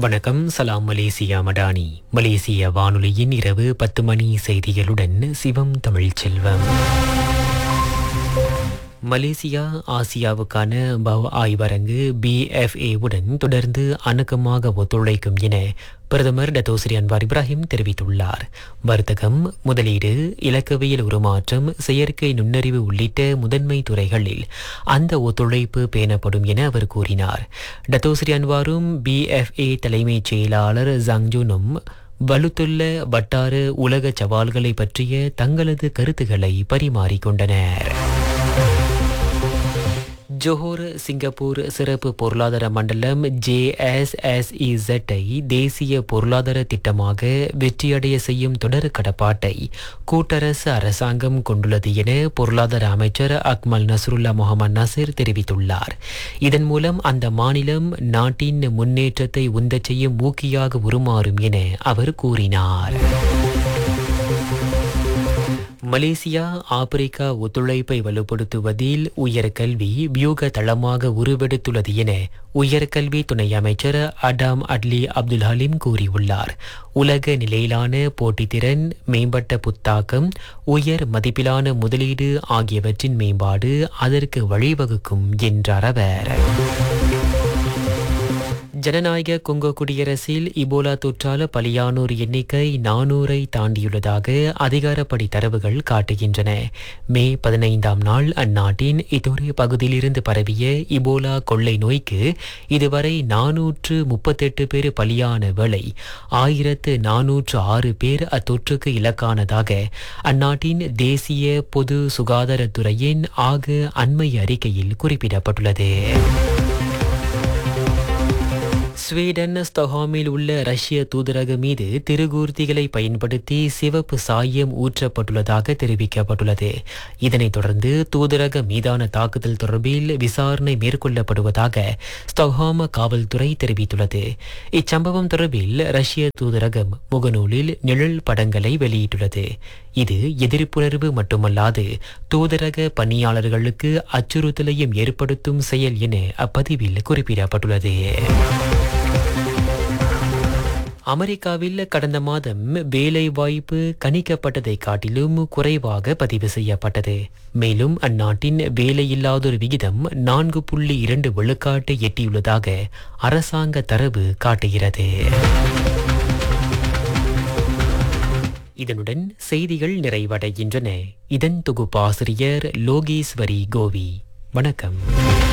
வணக்கம் சலாம் மலேசியா மடானி மலேசிய வானொலியின் இரவு பத்து மணி செய்திகளுடன் சிவம் தமிழ் செல்வம் மலேசியா ஆசியாவுக்கான பவ் ஆய்வரங்கு பிஎஃப்ஏ உடன் தொடர்ந்து அணுக்கமாக ஒத்துழைக்கும் என பிரதமர் டத்தோஸ்ரீ அன்வார் இப்ராஹிம் தெரிவித்துள்ளார் வர்த்தகம் முதலீடு இலக்கவியல் உருமாற்றம் செயற்கை நுண்ணறிவு உள்ளிட்ட முதன்மை துறைகளில் அந்த ஒத்துழைப்பு பேணப்படும் என அவர் கூறினார் டத்தோஸ்ரீ அன்வாரும் பிஎஃப்ஏ தலைமைச் செயலாளர் ஜங்ஜூனும் வலுத்துள்ள வட்டார உலக சவால்களை பற்றிய தங்களது கருத்துக்களை பரிமாறிக்கொண்டனர் ஜோஹர் சிங்கப்பூர் சிறப்பு பொருளாதார மண்டலம் ஜேஎஸ்எஸ்இசெட்டை தேசிய பொருளாதார திட்டமாக வெற்றியடைய செய்யும் தொடர் கடப்பாட்டை கூட்டரசு அரசாங்கம் கொண்டுள்ளது என பொருளாதார அமைச்சர் அக்மல் நஸ்ருல்லா முகமது நசீர் தெரிவித்துள்ளார் இதன் மூலம் அந்த மாநிலம் நாட்டின் முன்னேற்றத்தை உந்தச் செய்யும் ஊக்கியாக உருமாறும் என அவர் கூறினார் மலேசியா ஆப்பிரிக்கா ஒத்துழைப்பை வலுப்படுத்துவதில் உயர்கல்வி வியூக தளமாக உருவெடுத்துள்ளது என உயர்கல்வி துணை அமைச்சர் அடாம் அட்லி அப்துல் ஹலீம் கூறியுள்ளார் உலக நிலையிலான போட்டித்திறன் மேம்பட்ட புத்தாக்கம் உயர் மதிப்பிலான முதலீடு ஆகியவற்றின் மேம்பாடு அதற்கு வழிவகுக்கும் என்றார் அவர் ஜனநாயக கொங்கோ குடியரசில் இபோலா தொற்றால பலியானோர் எண்ணிக்கை நானூறை தாண்டியுள்ளதாக அதிகாரப்படி தரவுகள் காட்டுகின்றன மே பதினைந்தாம் நாள் அந்நாட்டின் இத்தொரு பகுதியிலிருந்து பரவிய இபோலா கொள்ளை நோய்க்கு இதுவரை நானூற்று முப்பத்தெட்டு பேர் பலியான வேளை ஆயிரத்து நானூற்று ஆறு பேர் அத்தொற்றுக்கு இலக்கானதாக அந்நாட்டின் தேசிய பொது சுகாதாரத்துறையின் ஆக அண்மை அறிக்கையில் குறிப்பிடப்பட்டுள்ளது ஸ்வீடன் ஸ்டொஹாமில் உள்ள ரஷ்ய தூதரகம் மீது திருகூர்த்திகளை பயன்படுத்தி சிவப்பு சாயம் ஊற்றப்பட்டுள்ளதாக தெரிவிக்கப்பட்டுள்ளது இதனைத் தொடர்ந்து தூதரகம் மீதான தாக்குதல் தொடர்பில் விசாரணை மேற்கொள்ளப்படுவதாக ஸ்டொஹாம் காவல்துறை தெரிவித்துள்ளது இச்சம்பவம் தொடர்பில் ரஷ்ய தூதரகம் முகநூலில் நிழல் படங்களை வெளியிட்டுள்ளது இது எதிர்ப்புணர்வு மட்டுமல்லாது தூதரக பணியாளர்களுக்கு அச்சுறுத்தலையும் ஏற்படுத்தும் செயல் என அப்பதிவில் குறிப்பிடப்பட்டுள்ளது அமெரிக்காவில் கடந்த மாதம் வேலை வாய்ப்பு கணிக்கப்பட்டதை காட்டிலும் குறைவாக பதிவு செய்யப்பட்டது மேலும் அந்நாட்டின் வேலையில்லாதோர் விகிதம் நான்கு புள்ளி இரண்டு விழுக்காட்டை எட்டியுள்ளதாக அரசாங்க தரவு காட்டுகிறது இதனுடன் செய்திகள் நிறைவடைகின்றன இதன் தொகுப்பாசிரியர் லோகேஸ்வரி கோவி வணக்கம்